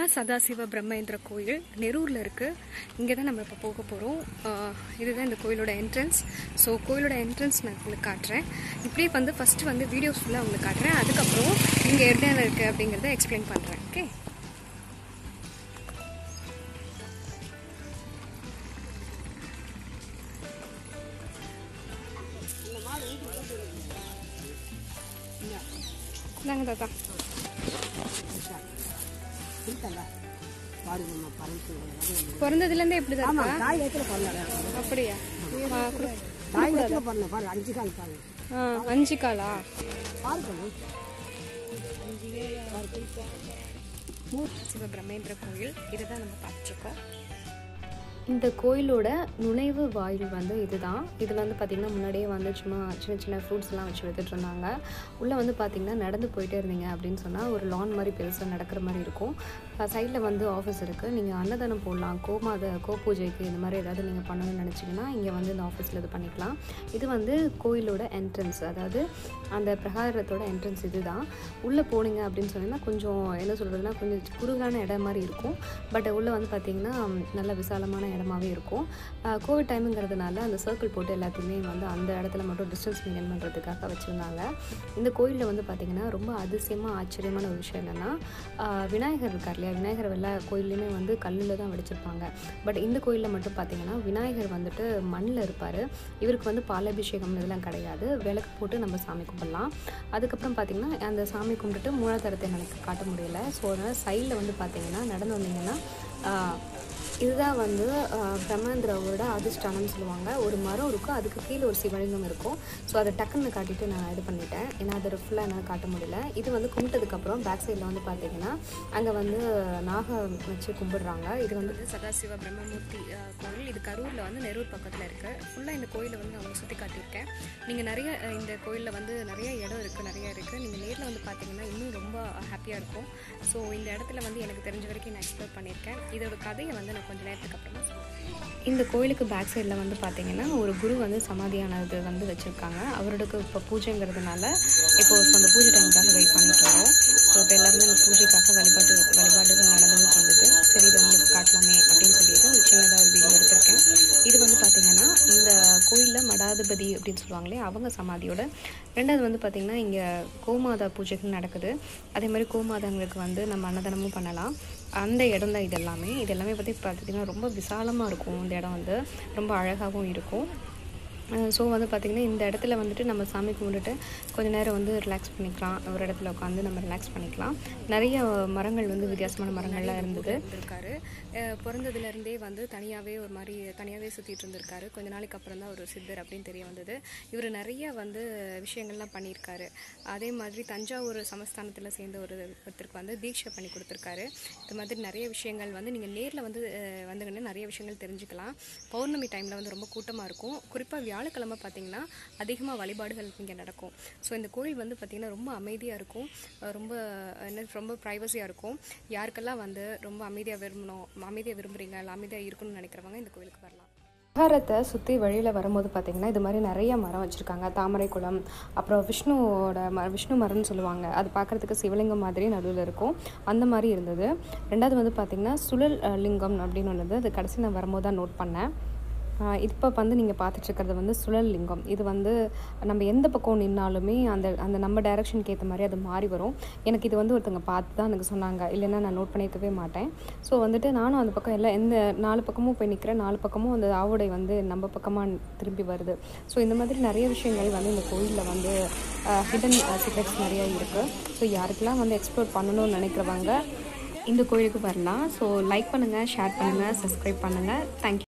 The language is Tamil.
சதாசிவ பிரம்மேந்திர கோயில் நெரூரில் இருக்குது இங்கே தான் நம்ம இப்போ போக போகிறோம் இதுதான் இந்த கோயிலோட என்ட்ரன்ஸ் ஸோ கோயிலோட என்ட்ரன்ஸ் நான் உங்களுக்கு காட்டுறேன் இப்படியே வந்து ஃபஸ்ட்டு வந்து வீடியோஸ் ஃபுல்லாக உங்களுக்கு காட்டுறேன் அதுக்கப்புறம் இங்கே என்ன இருக்குது அப்படிங்கிறத எக்ஸ்பிளைன் பண்ணுறேன் ஓகே நாங்கள் தாத்தா இருக்கல பாருங்க நம்ம பறந்து பிறந்ததுலேருந்தே எப்படி தான் ஆமா இருக்கா தாய் ஏத்துல பண்ணல அப்படியா ஆ, கொடு. தாய் ஏத்துல பண்ணல பாரு அஞ்சு கால் பாரு ஆ, அஞ்சு காலா பாரு கண்ணு. சிவ பிரம்மேந்திர கோயில் இதை தான் நம்ம பார்த்துருக்கோம் இந்த கோயிலோட நுழைவு வாயில் வந்து இதுதான் இதில் வந்து பார்த்திங்கன்னா முன்னாடியே வந்து சும்மா சின்ன சின்ன ஃப்ரூட்ஸ்லாம் வச்சு வித்துட்டு இருந்தாங்க உள்ளே வந்து பார்த்திங்கன்னா நடந்து போயிட்டே இருந்தீங்க அப்படின்னு சொன்னால் ஒரு லான் மாதிரி பெருசாக நடக்கிற மாதிரி இருக்கும் சைடில் வந்து ஆஃபீஸ் இருக்குது நீங்கள் அன்னதானம் போடலாம் கோமாத கோ பூஜைக்கு இந்த மாதிரி ஏதாவது நீங்கள் பண்ணணும்னு நினச்சிங்கன்னா இங்கே வந்து இந்த ஆஃபீஸில் இது பண்ணிக்கலாம் இது வந்து கோயிலோட என்ட்ரன்ஸ் அதாவது அந்த பிரகாரத்தோட என்ட்ரன்ஸ் இதுதான் உள்ளே போனீங்க அப்படின்னு சொன்னீங்கன்னா கொஞ்சம் என்ன சொல்கிறதுனா கொஞ்சம் குறுகலான இடம் மாதிரி இருக்கும் பட் உள்ளே வந்து பார்த்திங்கன்னா நல்ல விசாலமான இடமாவே இருக்கும் ஆஹ் கோவிட் டைமுங்கிறதுனால அந்த சர்க்கிள் போட்டு எல்லாத்தையுமே வந்து அந்த இடத்துல மட்டும் டிஸ்டன்ஸ் மெயின்டைன் பண்ணுறதுக்காக வச்சுருந்தாங்க இந்த கோயிலில் வந்து பார்த்திங்கன்னா ரொம்ப அதிசயமாக ஆச்சரியமான ஒரு விஷயம் என்னென்னா விநாயகர் இருக்கார் இல்லையா விநாயகர் எல்லா கோயில்லையுமே வந்து கல்லில் தான் வடிச்சிருப்பாங்க பட் இந்த கோயிலில் மட்டும் பார்த்திங்கன்னா விநாயகர் வந்துட்டு மண்ணில் இருப்பார் இவருக்கு வந்து பாலாபிஷேகம் இதெல்லாம் கிடையாது விளக்கு போட்டு நம்ம சாமி கும்பிடலாம் அதுக்கப்புறம் பார்த்திங்கன்னா அந்த சாமி கும்பிட்டுட்டு மூலாதாரத்தை எனக்கு காட்ட முடியல ஸோ அதனால் சைடில் வந்து பார்த்திங்கன்னா நடந்து வந்தீங்கன்னா ஆஹ், இதுதான் வந்து ஆஹ், பிரம்மேந்திராவோட அதிஷ்டானம்னு சொல்லுவாங்க ஒரு மரம் இருக்கும் அதுக்கு கீழே ஒரு சிவலிங்கம் இருக்கும் ஸோ அதை டக்குன்னு காட்டிட்டு நான் இது பண்ணிட்டேன் ஏன்னா அதை ஃபுல்லாக என்னால் காட்ட முடியல இது வந்து கும்பிட்டதுக்கப்புறம் பேக் சைடில் வந்து பார்த்தீங்கன்னா அங்கே வந்து நாகம் வச்சு கும்பிடுறாங்க இது வந்து வந்து சதாசிவ பிரம்மமூர்த்தி அஹ், கோயில் இது கரூரில் வந்து நெரூர் பக்கத்தில் இருக்குது ஃபுல்லாக இந்த கோயிலை வந்து அவங்க சுற்றி காட்டியிருக்கேன் நீங்கள் நிறைய அஹ், இந்த கோயிலில் வந்து நிறைய இடம் இருக்குது நிறைய இருக்குது நீங்கள் நேரில் வந்து பார்த்தீங்கன்னா இன்னும் ரொம்ப ஹாப்பியாக இருக்கும் ஸோ இந்த இடத்துல வந்து எனக்கு தெரிஞ்ச வரைக்கும் நான் எக்ஸ்ப்ளோர் பண்ணியிருக்கேன் இதோட கதையை வந்து நான் கொஞ்சம் நேரத்துக்கு அப்புறமா சொல்கிறேன் இந்த கோயிலுக்கு பேக் சைடில் வந்து பார்த்தீங்கன்னா ஒரு குரு வந்து சமாதியானது வந்து வச்சுருக்காங்க அவருக்கு இப்போ பூஜைங்கிறதுனால இப்போ ஸோ அந்த பூஜை டைமுக்காக வெயிட் பண்ணிட்டு இருக்கோம் ஸோ இப்போ எல்லாருமே அந்த பூஜைக்காக வழிபாட்டு வழிபாடுகள் நடந்துட்டு இருந்தது சரி இதை உங்களுக்கு காட்டலாமே அப்படின்னு சொல்லிட்டு ஒரு சின்னதாக ஒரு வீடியோ எடுத்திருக்கேன் இது வந்து பார்த்தீங்கன்னா இந்த கோயிலில் மடாதிபதி அப்படின்னு சொல்லுவாங்களே அவங்க சமாதியோட ரெண்டாவது வந்து பார்த்திங்கன்னா இங்கே கோமாதா பூஜைகள் நடக்குது அதே மாதிரி கோமாதாங்களுக்கு வந்து நம்ம அன்னதானமும் பண்ணலாம் அந்த இடம் தான் இது எல்லாமே இது எல்லாமே பற்றி பார்த்திங்கன்னா ரொம்ப விசாலமாக இருக்கும் இந்த இடம் வந்து ரொம்ப அழகாகவும் இருக்கும் ஸோ வந்து பார்த்திங்கன்னா இந்த இடத்துல வந்துட்டு நம்ம சாமி கும்பிட்டுட்டு கொஞ்ச நேரம் வந்து ரிலாக்ஸ் பண்ணிக்கலாம் ஒரு இடத்துல உட்காந்து நம்ம ரிலாக்ஸ் பண்ணிக்கலாம் நிறைய மரங்கள் வந்து வித்தியாசமான மரங்கள்லாம் இருந்தது இருந்திருக்காரு அஹ் பிறந்ததுலேருந்தே வந்து தனியாகவே ஒரு மாதிரி தனியாகவே சுற்றிட்டு இருந்திருக்காரு கொஞ்ச நாளைக்கு அப்புறம் தான் ஒரு சித்தர் அப்படின்னு தெரிய வந்தது இவர் நிறைய வந்து விஷயங்கள்லாம் பண்ணியிருக்காரு அதே மாதிரி தஞ்சாவூர் சமஸ்தானத்தில் சேர்ந்த ஒரு ஒருத்தருக்கு வந்து தீட்சை பண்ணி கொடுத்துருக்காரு இது மாதிரி நிறைய விஷயங்கள் வந்து நீங்கள் நேரில் வந்து அஹ், வந்துங்கன்னா நிறைய விஷயங்கள் தெரிஞ்சுக்கலாம் பௌர்ணமி டைமில் வந்து ரொம்ப கூட்டமாக இருக்கும் குறிப்பாக வியாழக்கிழமை பார்த்தீங்கன்னா அதிகமாக வழிபாடுகள் இங்கே நடக்கும் ஸோ இந்த கோயில் வந்து பார்த்திங்கன்னா ரொம்ப அமைதியாக இருக்கும் அஹ் ரொம்ப என்ன ரொம்ப ப்ரைவசியாக இருக்கும் யாருக்கெல்லாம் வந்து ரொம்ப அமைதியாக விரும்பணும் அமைதியாக விரும்புகிறீங்க இல்லை அமைதியாக இருக்கணும்னு நினைக்கிறவங்க இந்த கோயிலுக்கு வரலாம் விஹாரத்தை சுற்றி வழியில் வரும்போது பார்த்திங்கன்னா இது மாதிரி நிறைய மரம் வச்சுருக்காங்க தாமரை குளம் அப்புறம் விஷ்ணுவோட ம விஷ்ணு மரம்னு சொல்லுவாங்க அது பார்க்குறதுக்கு சிவலிங்கம் மாதிரி நடுவில் இருக்கும் அந்த மாதிரி இருந்தது ரெண்டாவது வந்து பார்த்திங்கன்னா சுழல் அஹ், லிங்கம் அப்படின்னு ஒன்று அது கடைசி நான் வரும்போது தான் நோட் பண்ணேன் இப்போ வந்து நீங்கள் பார்த்துட்ருக்கிறது வந்து சுழல் லிங்கம் இது வந்து நம்ம எந்த பக்கம் நின்னாலுமே அந்த அந்த நம்ம டைரக்ஷனுக்கு ஏற்ற மாதிரி அது மாறி வரும் எனக்கு இது வந்து ஒருத்தவங்க பார்த்து தான் எனக்கு சொன்னாங்க இல்லைன்னா நான் நோட் பண்ணியிருக்கவே மாட்டேன் ஸோ வந்துட்டு நானும் அந்த பக்கம் எல்லாம் எந்த நாலு பக்கமும் போய் நிற்கிறேன் நாலு பக்கமும் அந்த ஆவுடை வந்து நம்ம பக்கமாக திரும்பி வருது ஸோ இந்த மாதிரி நிறைய விஷயங்கள் வந்து இந்த கோயிலில் வந்து ஹிடன் சீக்ரெட்ஸ் நிறைய இருக்குது ஸோ யாருக்கெல்லாம் வந்து எக்ஸ்ப்ளோர் பண்ணணும்னு நினைக்கிறவங்க இந்த கோயிலுக்கு வரலாம் ஸோ லைக் பண்ணுங்கள் ஷேர் பண்ணுங்கள் சப்ஸ்கிரைப் பண்ணுங்கள் தேங்க்யூ